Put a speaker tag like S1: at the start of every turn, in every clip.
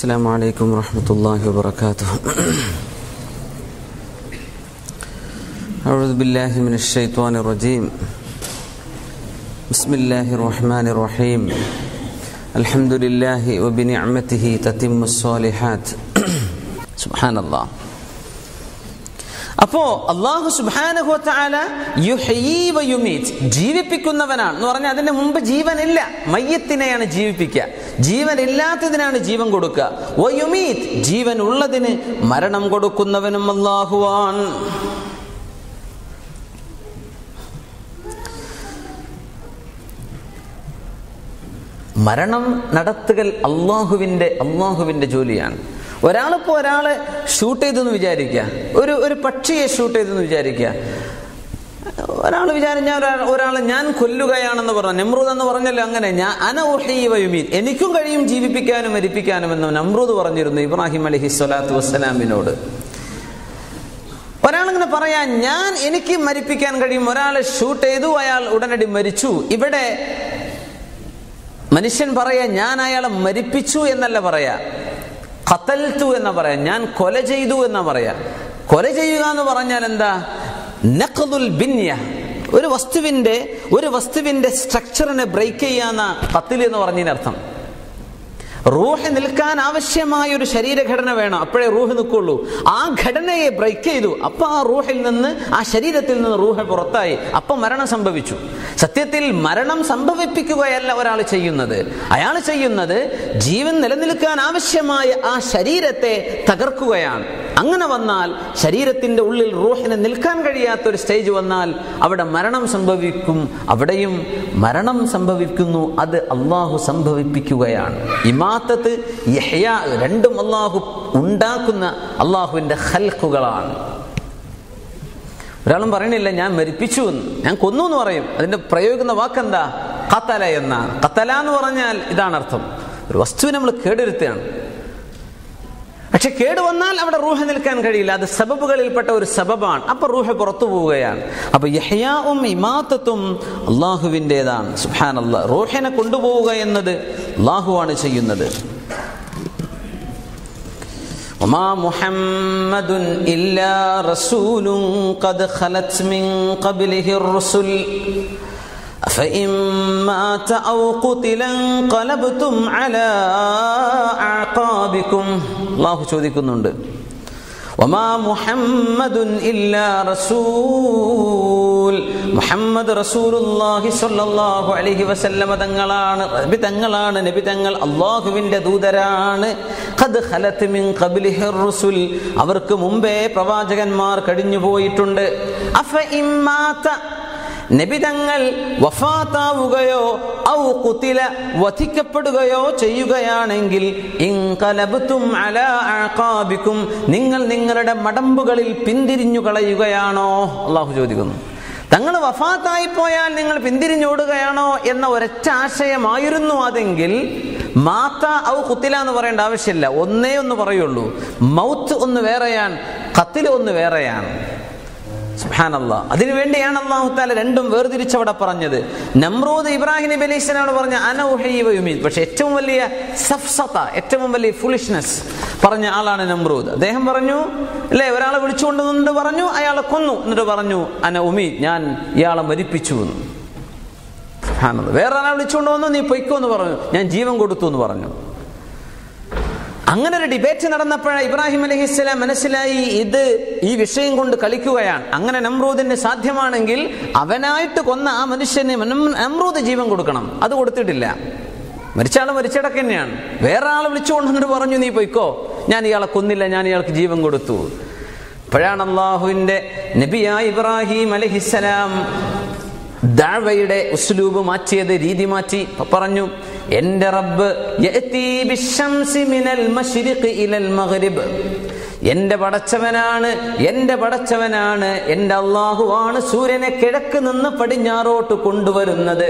S1: السلام عليكم ورحمة الله وبركاته أعوذ بالله من الشيطان الرجيم بسم الله الرحمن الرحيم الحمد لله وبنعمته تتم الصالحات سبحان الله അപ്പോ അള്ളാഹു സുബാനുഹോത്താല യുമീറ്റ് ജീവിപ്പിക്കുന്നവനാണ് എന്ന് പറഞ്ഞാൽ അതിന്റെ മുമ്പ് ജീവനില്ല മയ്യത്തിനെയാണ് ജീവിപ്പിക്കുക ജീവനില്ലാത്തതിനാണ് ജീവൻ കൊടുക്കുക ഓ യുമീറ്റ് ജീവൻ ഉള്ളതിന് മരണം കൊടുക്കുന്നവനും അള്ളാഹുവാൻ മരണം നടത്തുകൽ അള്ളാഹുവിന്റെ അള്ളാഹുവിന്റെ ജോലിയാണ് ഒരാളിപ്പോ ഒരാളെ ഷൂട്ട് ചെയ്തെന്ന് വിചാരിക്കുക ഒരു ഒരു പക്ഷിയെ ഷൂട്ട് ചെയ്തെന്ന് വിചാരിക്കുക ഒരാൾ വിചാരിഞ്ഞ ഒരാൾ ഞാൻ കൊല്ലുകയാണെന്ന് പറഞ്ഞു നമ്രൂദ് എന്ന് പറഞ്ഞല്ലോ അങ്ങനെ ഞാൻ അനൗഹീവയുമീൻ എനിക്കും കഴിയും ജീവിപ്പിക്കാനും മരിപ്പിക്കാനും എന്ന് നമ്രൂദ് പറഞ്ഞിരുന്നു ഇബ്രാഹിം അലഹി സ്വലാത്തു വസ്സലാമിനോട് ഒരാളിങ്ങനെ പറയാൻ ഞാൻ എനിക്ക് മരിപ്പിക്കാൻ കഴിയും ഒരാളെ ഷൂട്ട് ചെയ്തു അയാൾ ഉടനടി മരിച്ചു ഇവിടെ മനുഷ്യൻ പറയാ ഞാൻ അയാളെ മരിപ്പിച്ചു എന്നല്ല പറയാ ഖത്തൽത്തു എന്ന പറയാ ഞാൻ കൊല ചെയ്തു എന്ന പറയാ കൊല ചെയ്യുക എന്ന് പറഞ്ഞാൽ എന്താ നഖദുൽ ബിന്യ ഒരു വസ്തുവിന്റെ ഒരു വസ്തുവിന്റെ സ്ട്രക്ചറിനെ ബ്രേക്ക് ചെയ്യാന്ന കത്തിൽ എന്ന് പറഞ്ഞതിനർത്ഥം റൂഹ് നിൽക്കാൻ ആവശ്യമായ ഒരു ശരീരഘടന വേണം അപ്പോഴേ റൂഹ് നിൽക്കുള്ളൂ ആ ഘടനയെ ബ്രേക്ക് ചെയ്തു അപ്പൊ ആ റൂഹിൽ നിന്ന് ആ ശരീരത്തിൽ നിന്ന് റൂഹ് പുറത്തായി അപ്പൊ മരണം സംഭവിച്ചു സത്യത്തിൽ മരണം സംഭവിപ്പിക്കുകയല്ല ഒരാൾ ചെയ്യുന്നത് അയാൾ ചെയ്യുന്നത് ജീവൻ നിലനിൽക്കാൻ ആവശ്യമായ ആ ശരീരത്തെ തകർക്കുകയാണ് അങ്ങനെ വന്നാൽ ശരീരത്തിന്റെ ഉള്ളിൽ റൂഹിന് നിൽക്കാൻ കഴിയാത്ത ഒരു സ്റ്റേജ് വന്നാൽ അവിടെ മരണം സംഭവിക്കും അവിടെയും മരണം സംഭവിക്കുന്നു അത് അള്ളാഹു സംഭവിപ്പിക്കുകയാണ് ഇമാത്തത്ത് യഹ്യ രണ്ടും അള്ളാഹു ഉണ്ടാക്കുന്ന അള്ളാഹുവിന്റെ ഹൽക്കുകളാണ് ഒരാളും പറയണില്ല ഞാൻ മരിപ്പിച്ചു എന്ന് ഞാൻ കൊന്നു എന്ന് പറയും അതിന്റെ പ്രയോഗിക്കുന്ന വാക്കെന്താ കത്തല എന്നാണ് കത്തല എന്ന് പറഞ്ഞാൽ ഇതാണ് അർത്ഥം ഒരു വസ്തുവിനെ നമ്മൾ കേടുവരുത്തുകയാണ് പക്ഷെ കേട് വന്നാൽ അവിടെ റൂഹ നിൽക്കാൻ കഴിയില്ല അത് സബബുകളിൽപ്പെട്ട ഒരു സബബാണ് അപ്പൊ റൂഹ പുറത്തു പോവുകയാണ് അപ്പൊ യഹ്യാവും ഇമാത്തത്തും അള്ളാഹുവിൻ്റെതാണ് സുഹാൻ അള്ളാഹ് റൂഹിനെ കൊണ്ടുപോവുക എന്നത് അള്ളാഹുവാണ് ചെയ്യുന്നത് وما محمد إلا رسول قد خلت من قبله الرسل أفإن مات أو قتل انقلبتم على أعقابكم الله ചോദിക്കുന്നുണ്ട് وما محمد إلا رسول മുഹമ്മദ് റസൂലുള്ളാഹി സ്വല്ലല്ലാഹു അലൈഹി വസല്ലമ തങ്ങളാണ് നബി തങ്ങളാണ് നബി തങ്ങൾ അള്ളാഹുവിന്റെ ദൂതരാണ് ഖദ് ഖലത് മിൻ ഖബ്ലിഹി റുസുൽ അവർക്ക് മുമ്പേ പ്രവാചകന്മാർ കഴിഞ്ഞു പോയിട്ടുണ്ട് അഫ ഇമ്മാത നബിതങ്ങൾ വഫാത്താവുകയോ ഔ കുത്തില വധിക്കപ്പെടുകയോ ചെയ്യുകയാണെങ്കിൽ ഇൻകലബത്തും അലാ അഴക്കാബിക്കും നിങ്ങൾ നിങ്ങളുടെ മടമ്പുകളിൽ പിന്തിരിഞ്ഞു കളയുകയാണോ അള്ളാഹു ചോദിക്കുന്നു തങ്ങൾ വഫാത്തായി പോയാൽ നിങ്ങൾ പിന്തിരിഞ്ഞോടുകയാണോ എന്ന ഒരൊറ്റ ആശയമായിരുന്നു അതെങ്കിൽ മാത്ത ഔ കുത്തില എന്ന് പറയേണ്ട ആവശ്യമില്ല ഒന്നേ ഒന്ന് പറയുള്ളൂ മൗത്ത് ഒന്ന് വേറെയാണ് കത്തിൽ ഒന്ന് വേറെയാണ് സുഹാനല്ല അതിനുവേണ്ടിയാണ് അള്ളാഹു താല രണ്ടും വേർതിരിച്ചവിടെ പറഞ്ഞത് നമ്രൂദ് ഇബ്രാഹിം നബി അലൈഹി സ്വലാമോട് പറഞ്ഞ അനൗഹീവയുമീൻ പക്ഷെ ഏറ്റവും വലിയ സഫ്സത്ത ഏറ്റവും വലിയ ഫുളിഷ്നെസ് പറഞ്ഞ ആളാണ് നമ്രൂദ് അദ്ദേഹം പറഞ്ഞു അല്ലേ ഒരാളെ വിളിച്ചുകൊണ്ട് നിന്നിട്ട് പറഞ്ഞു അയാളെ കൊന്നു എന്നിട്ട് പറഞ്ഞു അന ഉമീദ് ഞാൻ ഇയാളെ മരിപ്പിച്ചു എന്ന് വേറെ ഒരാളെ വിളിച്ചുകൊണ്ട് വന്നു നീ പൊയ്ക്കോ എന്ന് പറഞ്ഞു ഞാൻ ജീവൻ കൊടുത്തു എന്ന് പറഞ്ഞു അങ്ങനെ ഒരു ഡിബേറ്റ് നടന്നപ്പോഴാണ് ഇബ്രാഹിം അലഹിസ്ലാം മനസ്സിലായി ഇത് ഈ വിഷയം കൊണ്ട് കളിക്കുകയാണ് അങ്ങനെ നമ്രൂദിന് സാധ്യമാണെങ്കിൽ അവനായിട്ട് കൊന്ന ആ മനുഷ്യന് നമ്രൂദ് ജീവൻ കൊടുക്കണം അത് കൊടുത്തിട്ടില്ല മരിച്ചാള് മരിച്ചടക്ക് തന്നെയാണ് വേറെ ആളെ വിളിച്ചുകൊണ്ടിട്ട് പറഞ്ഞു നീ പൊയ്ക്കോ ഞാൻ ഇയാളെ കൊന്നില്ല ഞാൻ ഇയാൾക്ക് ജീവൻ കൊടുത്തു അപ്പോഴാണ് അള്ളാഹുവിന്റെ നബിയായ ഇബ്രാഹിം അലഹിസ്സലാം ദാവയുടെ ഉസ്ലൂബ് മാറ്റിയത് രീതി മാറ്റി പറഞ്ഞു എന്റെ റബ്ബ് എന്റെ പടച്ചവനാണ് എന്റെ പടച്ചവനാണ് എന്റെ അള്ളാഹുവാണ് സൂര്യനെ കിഴക്ക് നിന്ന് പടിഞ്ഞാറോട്ട് കൊണ്ടുവരുന്നത്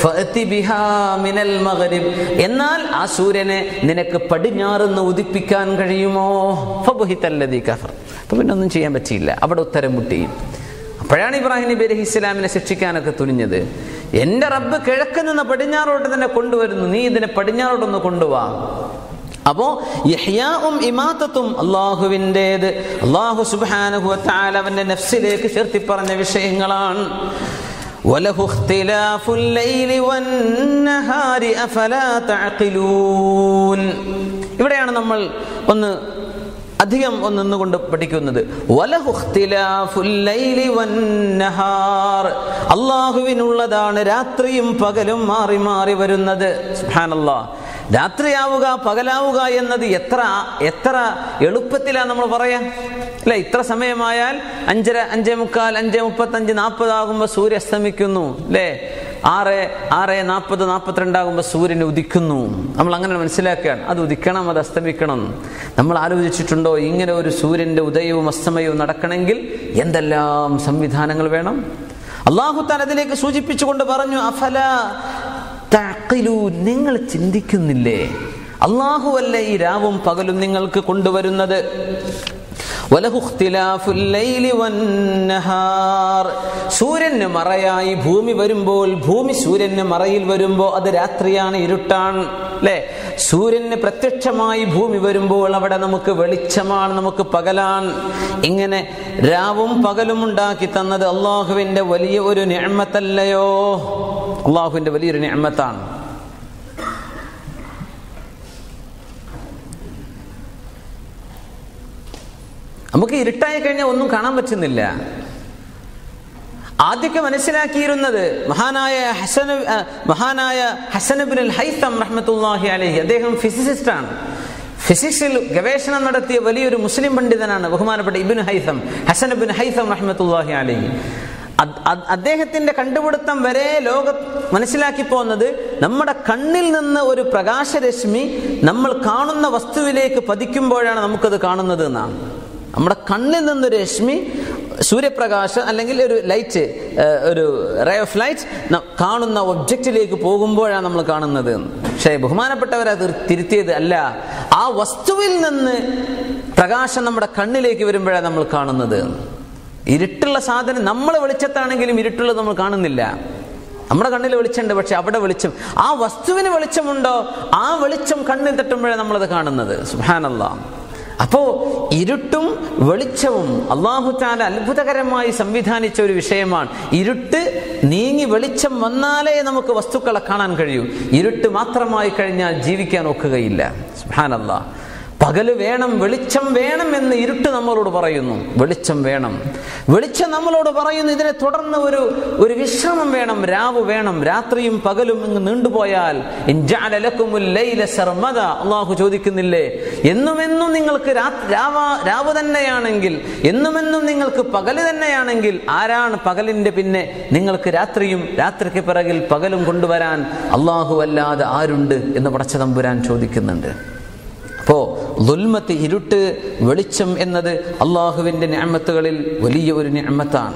S1: എന്നാൽ ആ സൂര്യനെ നിനക്ക് പടിഞ്ഞാറുന്ന് ഉദിപ്പിക്കാൻ കഴിയുമോ അപ്പൊ പിന്നെ ഒന്നും ചെയ്യാൻ പറ്റിയില്ല അവിടെ ഉത്തരം മുട്ടി അപ്പോഴാണ് ഇബ്രാഹിം നബി അലഹി ഇസ്ലാമിനെ ശിക്ഷിക്കാനൊക്കെ തുനിഞ്ഞത് എന്റെ റബ്ബ് കിഴക്ക് നിന്ന് പടിഞ്ഞാറോട്ട് തന്നെ കൊണ്ടുവരുന്നു നീ ഇതിനെ പടിഞ്ഞാറോട്ടൊന്ന് കൊണ്ടുപോവാ അപ്പോ യഹ്യാവും ഇമാത്തത്തും അള്ളാഹുവിൻ്റെത് അള്ളാഹു സുബ്ഹാനഹു വതആല അവന്റെ നഫ്സിലേക്ക് ചേർത്തി പറഞ്ഞ വിഷയങ്ങളാണ് وله اختلاف الليل والنهار أفلا تعقلون ഇവിടെയാണ് നമ്മൾ ഒന്ന് അധികം ഒന്ന് നിന്നുകൊണ്ട് പഠിക്കുന്നത് വലഹു ഇഖ്തിലാഫുൽ ലൈലി വന്നഹാർ അള്ളാഹുവിനുള്ളതാണ് രാത്രിയും പകലും മാറി മാറി വരുന്നത് സുബ്ഹാനല്ലാഹ് രാത്രിയാവുക പകലാവുക എന്നത് എത്ര എത്ര എളുപ്പത്തിലാണ് നമ്മൾ പറയാ അല്ലെ ഇത്ര സമയമായാൽ അഞ്ചര അഞ്ചേ മുക്കാൽ അഞ്ചേ മുപ്പത്തഞ്ച് നാൽപ്പതാകുമ്പോൾ സൂര്യ അസ്തമിക്കുന്നു അല്ലേ ആറ് ആറ് നാൽപ്പത് നാൽപ്പത്തിരണ്ടാകുമ്പോൾ സൂര്യൻ ഉദിക്കുന്നു നമ്മൾ അങ്ങനെ മനസ്സിലാക്കുകയാണ് അത് ഉദിക്കണം അത് അസ്തമിക്കണം നമ്മൾ ആലോചിച്ചിട്ടുണ്ടോ ഇങ്ങനെ ഒരു സൂര്യന്റെ ഉദയവും അസ്തമയവും നടക്കണമെങ്കിൽ എന്തെല്ലാം സംവിധാനങ്ങൾ വേണം അള്ളാഹു താൻ അതിലേക്ക് സൂചിപ്പിച്ചുകൊണ്ട് പറഞ്ഞു അഫല തഅഖിലൂ നിങ്ങൾ ചിന്തിക്കുന്നില്ലേ അള്ളാഹുവല്ല ഈ രാവും പകലും നിങ്ങൾക്ക് കൊണ്ടുവരുന്നത് വലഹു ഇഖ്തിലാഫുൽ ലൈലി വന്നഹാർ സൂര്യന് മറയായി ഭൂമി വരുമ്പോൾ ഭൂമി സൂര്യന് മറയിൽ വരുമ്പോൾ അത് രാത്രിയാണ് ഇരുട്ടാണ് അല്ലേ സൂര്യന് പ്രത്യക്ഷമായി ഭൂമി വരുമ്പോൾ അവിടെ നമുക്ക് വെളിച്ചമാണ് നമുക്ക് പകലാണ് ഇങ്ങനെ രാവും പകലും ഉണ്ടാക്കി തന്നത് അള്ളാഹുവിന്റെ വലിയ ഒരു നിഅമത്തല്ലയോ അള്ളാഹുവിന്റെ വലിയൊരു നിഅമത്താണ് നമുക്ക് ഇരുട്ടായി കഴിഞ്ഞാൽ ഒന്നും കാണാൻ പറ്റുന്നില്ല ആദ്യമൊക്കെ മനസ്സിലാക്കിയിരുന്നത് മഹാനായ ഹസന മഹാനായ ഹസനബിൻ ഹൈത്തം റഹ്മത്തുല്ലാഹി അലഹി അദ്ദേഹം ഫിസിസിസ്റ്റാണ് ഫിസിക്സിൽ ഗവേഷണം നടത്തിയ വലിയൊരു മുസ്ലിം പണ്ഡിതനാണ് ബഹുമാനപ്പെട്ട ഇബിൻ ഹൈത്തം ഹസനബിൻ ഹൈത്തം റഹ്മത്തുല്ലാഹി അലഹി അദ്ദേഹത്തിന്റെ കണ്ടുപിടുത്തം വരെ ലോക മനസ്സിലാക്കി പോകുന്നത് നമ്മുടെ കണ്ണിൽ നിന്ന് ഒരു പ്രകാശരശ്മി നമ്മൾ കാണുന്ന വസ്തുവിലേക്ക് പതിക്കുമ്പോഴാണ് നമുക്കത് കാണുന്നത് എന്നാണ് നമ്മുടെ കണ്ണിൽ നിന്നൊരു രശ്മി സൂര്യപ്രകാശം അല്ലെങ്കിൽ ഒരു ലൈറ്റ് ഒരു റേ ഓഫ് ലൈറ്റ് കാണുന്ന ഒബ്ജക്റ്റിലേക്ക് പോകുമ്പോഴാണ് നമ്മൾ കാണുന്നത് പക്ഷേ ബഹുമാനപ്പെട്ടവർ അത് തിരുത്തിയത് അല്ല ആ വസ്തുവിൽ നിന്ന് പ്രകാശം നമ്മുടെ കണ്ണിലേക്ക് വരുമ്പോഴാണ് നമ്മൾ കാണുന്നത് ഇരുട്ടുള്ള സാധനം നമ്മൾ വെളിച്ചത്താണെങ്കിലും ഇരുട്ടുള്ളത് നമ്മൾ കാണുന്നില്ല നമ്മുടെ കണ്ണിൽ വെളിച്ചമുണ്ട് പക്ഷെ അവിടെ വെളിച്ചം ആ വസ്തുവിന് വെളിച്ചമുണ്ടോ ആ വെളിച്ചം കണ്ണിൽ തട്ടുമ്പോഴാണ് നമ്മളത് കാണുന്നത് സുഹാനല്ലാ അപ്പോ ഇരുട്ടും വെളിച്ചവും അള്ളാഹു താല അത്ഭുതകരമായി സംവിധാനിച്ച ഒരു വിഷയമാണ് ഇരുട്ട് നീങ്ങി വെളിച്ചം വന്നാലേ നമുക്ക് വസ്തുക്കളെ കാണാൻ കഴിയൂ ഇരുട്ട് മാത്രമായി കഴിഞ്ഞാൽ ജീവിക്കാൻ ഒക്കുകയില്ല സുഹാനല്ലാ പകല് വേണം വെളിച്ചം വേണം എന്ന് ഇരുട്ട് നമ്മളോട് പറയുന്നു വെളിച്ചം വേണം വെളിച്ചം നമ്മളോട് പറയുന്നു ഇതിനെ തുടർന്ന് ഒരു ഒരു വിശ്രമം വേണം രാവ് വേണം രാത്രിയും പകലും ഇങ്ങ് നീണ്ടുപോയാൽ അള്ളാഹു ചോദിക്കുന്നില്ലേ എന്നുമെന്നും നിങ്ങൾക്ക് രാവ് തന്നെയാണെങ്കിൽ എന്നുമെന്നും നിങ്ങൾക്ക് പകല് തന്നെയാണെങ്കിൽ ആരാണ് പകലിന്റെ പിന്നെ നിങ്ങൾക്ക് രാത്രിയും രാത്രിക്ക് പിറകിൽ പകലും കൊണ്ടുവരാൻ അള്ളാഹു അല്ലാതെ ആരുണ്ട് എന്ന് പടച്ചതമ്പുരാൻ ചോദിക്കുന്നുണ്ട് അപ്പോ ദുൽമത്ത് ഇരുട്ട് വെളിച്ചം എന്നത് അള്ളാഹുവിന്റെ ഞാമത്തുകളിൽ വലിയ ഒരു ഞാമത്താണ്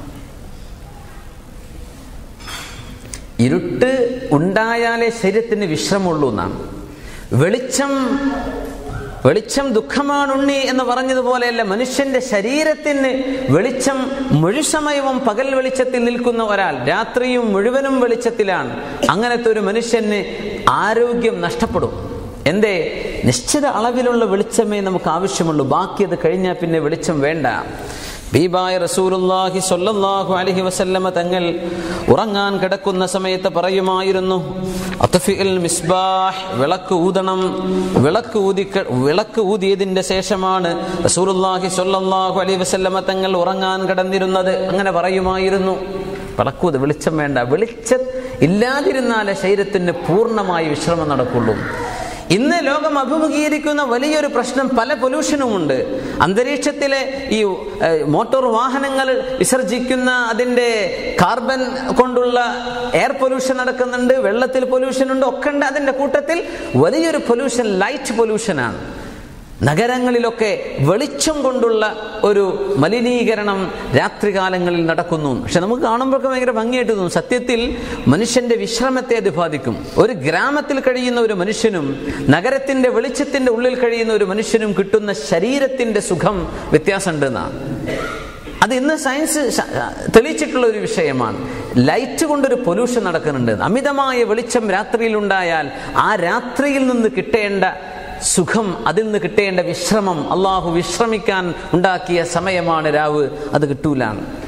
S1: ഇരുട്ട് ഉണ്ടായാലേ ശരീരത്തിന് വിശ്രമമുള്ളൂ എന്നാണ് വെളിച്ചം വെളിച്ചം ദുഃഖമാണുണ്ണി എന്ന് പറഞ്ഞതുപോലെയല്ല മനുഷ്യന്റെ ശരീരത്തിന് വെളിച്ചം മുഴുസമയവും പകൽ വെളിച്ചത്തിൽ നിൽക്കുന്ന ഒരാൾ രാത്രിയും മുഴുവനും വെളിച്ചത്തിലാണ് അങ്ങനത്തെ ഒരു മനുഷ്യന് ആരോഗ്യം നഷ്ടപ്പെടും എന്തേ നിശ്ചിത അളവിലുള്ള വെളിച്ചമേ നമുക്ക് ആവശ്യമുള്ളൂ ബാക്കി അത് കഴിഞ്ഞാൽ പിന്നെ വെളിച്ചം വേണ്ട ബീബായ റസൂലുല്ലാഹി സ്വല്ലല്ലാഹു അലൈഹി വസല്ലമ തങ്ങൾ ഉറങ്ങാൻ കിടക്കുന്ന സമയത്ത് പറയുമായിരുന്നു അത്ഫിൽ മിസ്ബാഹ് വിളക്ക് ഊതണം വിളക്ക് ഊതി വിളക്ക് ഊതിയതിന്റെ ശേഷമാണ് റസൂലുല്ലാഹി സ്വല്ലല്ലാഹു അലൈഹി വസല്ലമ തങ്ങൾ ഉറങ്ങാൻ കിടന്നിരുന്നത് അങ്ങനെ പറയുമായിരുന്നു വിളക്കൂത് വെളിച്ചം വേണ്ട വെളിച്ചം ഇല്ലാതിരുന്നാലേ ശരീരത്തിന് പൂർണ്ണമായി വിശ്രമം നടക്കുള്ളൂ ഇന്ന് ലോകം അഭിമുഖീകരിക്കുന്ന വലിയൊരു പ്രശ്നം പല പൊല്യൂഷനുമുണ്ട് അന്തരീക്ഷത്തിലെ ഈ മോട്ടോർ വാഹനങ്ങൾ വിസർജിക്കുന്ന അതിൻ്റെ കാർബൺ കൊണ്ടുള്ള എയർ പൊല്യൂഷൻ നടക്കുന്നുണ്ട് വെള്ളത്തിൽ പൊല്യൂഷൻ ഉണ്ട് ഒക്കെ ഉണ്ട് അതിൻ്റെ കൂട്ടത്തിൽ വലിയൊരു പൊല്യൂഷൻ ലൈറ്റ് പൊല്യൂഷനാണ് നഗരങ്ങളിലൊക്കെ വെളിച്ചം കൊണ്ടുള്ള ഒരു മലിനീകരണം രാത്രികാലങ്ങളിൽ നടക്കുന്നു പക്ഷെ നമുക്ക് കാണുമ്പോഴൊക്കെ ഭയങ്കര ഭംഗിയായിട്ട് തോന്നും സത്യത്തിൽ മനുഷ്യന്റെ വിശ്രമത്തെ അത് ബാധിക്കും ഒരു ഗ്രാമത്തിൽ കഴിയുന്ന ഒരു മനുഷ്യനും നഗരത്തിന്റെ വെളിച്ചത്തിന്റെ ഉള്ളിൽ കഴിയുന്ന ഒരു മനുഷ്യനും കിട്ടുന്ന ശരീരത്തിന്റെ സുഖം വ്യത്യാസമുണ്ടെന്നാണ് അത് ഇന്ന് സയൻസ് തെളിയിച്ചിട്ടുള്ള ഒരു വിഷയമാണ് ലൈറ്റ് കൊണ്ടൊരു പൊല്യൂഷൻ നടക്കുന്നുണ്ട് അമിതമായ വെളിച്ചം രാത്രിയിൽ ഉണ്ടായാൽ ആ രാത്രിയിൽ നിന്ന് കിട്ടേണ്ട സുഖം അതിൽ നിന്ന് കിട്ടേണ്ട വിശ്രമം അള്ളാഹു വിശ്രമിക്കാൻ ഉണ്ടാക്കിയ സമയമാണ് രാവ് അത് കിട്ടൂലാണ്